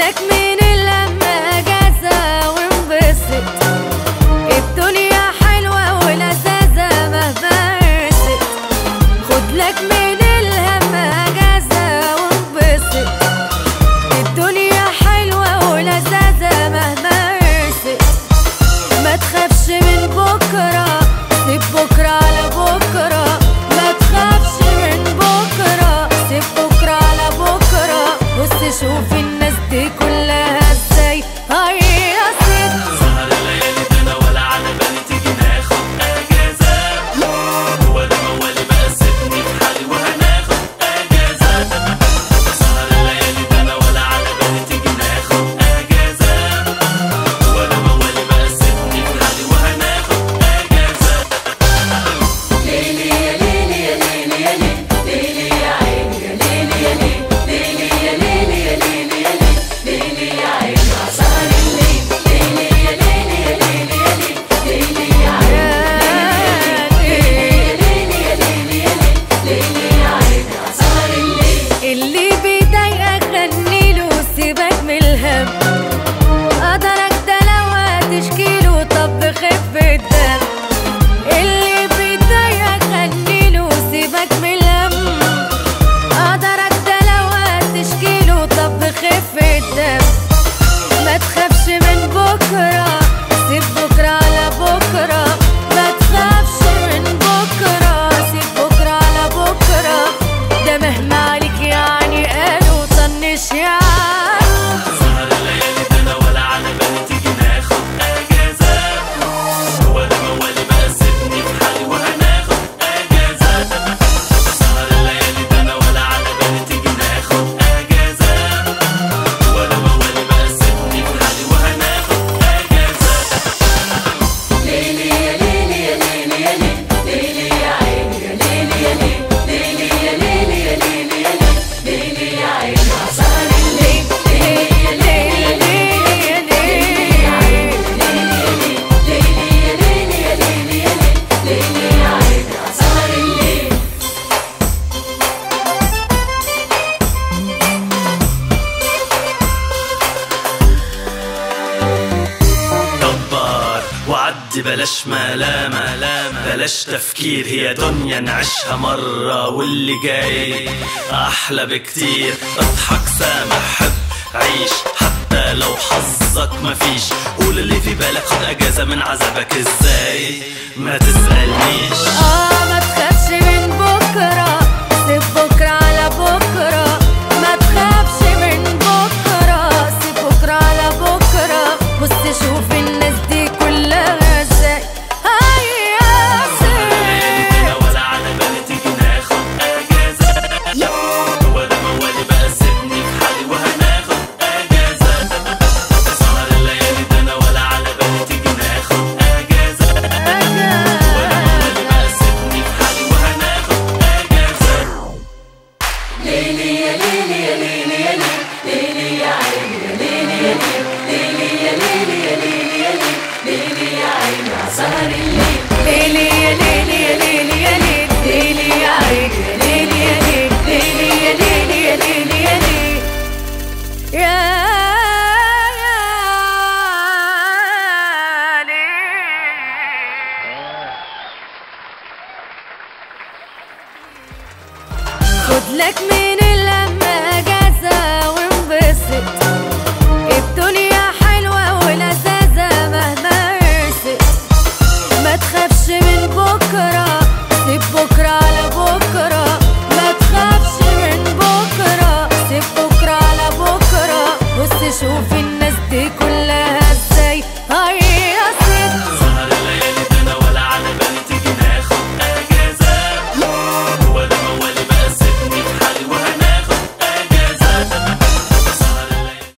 لك من الهم اجازة وانبسط الدنيا حلوة ولذاذة مهما رست خد لك من الهم اجازة وانبسط الدنيا حلوة ولذاذة مهما رست ما تخافش من بكرة سيب بكرة على بكرة ما تخافش من بكرة سيب بكرة على بكرة بص شوف الناس دي كلها ازاي هيا ست سهر الليالي ده انا ولا على بالي تيجي ناخد اجازه هو ده موالي بقى سيبني في حالي وهناخد اجازه سهر الليالي ده انا ولا على بالي تيجي ناخد اجازه هو ده موالي بقى سيبني في حالي وهناخد اجازه اللي بيضايقك غنيله سيبك من الهم قدرك ده لو هتشكيله طب خف الدم اللي بيضايقك غنيله سيبك من الهم قدرك ده لو هتشكيله طب خف الدم ما تخافش من بكرة سيب بكرة على بكرة ما تخافش من بكرة سيب بكرة على بكرة ده مهما عليك يعني قالوا طنش يعني سهر الليالي ده انا ولا على بالي تيجي ناخد اجازه هو ده موالي بقى سيبني في حالي وهناخد اجازه سهر الليالي ده انا ولا على بالي تيجي ناخد اجازه هو ده موالي بقى سيبني في حالي وهناخد اجازه دبر وعدي بلاش ملامة بلاش تفكير هي دنيا نعيشها مرة واللي جاي أحلى بكتير اضحك سامح حب عيش حتى لو حظك مفيش قول اللي في بالك خد أجازة من عذابك ازاي ما تسألنيش اه ما تخافش من بكرة سيب بكرة على بكرة ما تخافش من بكرة سيب بكرة على بكرة بص شوف الناس دي كلها ازاي هيا سيب أنا ولا على بالي تيجي ناخد أجازة هو ده موالي بقى سيبني في حالي وهناخد أجازة سهر الليالي ده أنا ولا على بالي تيجي ناخد أجازة هو ده موالي بقى سيبني في حالي وهناخد أجازة ليلي يا ليلي يا ليلي يا ليلي ليلي يا عيني يا ليلي يا ليلي ليلي يا ليلي يا ليلي يا ليلي يا يا ليلي خد لك من الهم اجازة وانبسط الدنيا حلوة ولذاذة مهما رست ما تخافش من بكرة سيب بكرة على بكرة ما تخافش من بكرة سيب بكرة على بكرة بص شوف الناس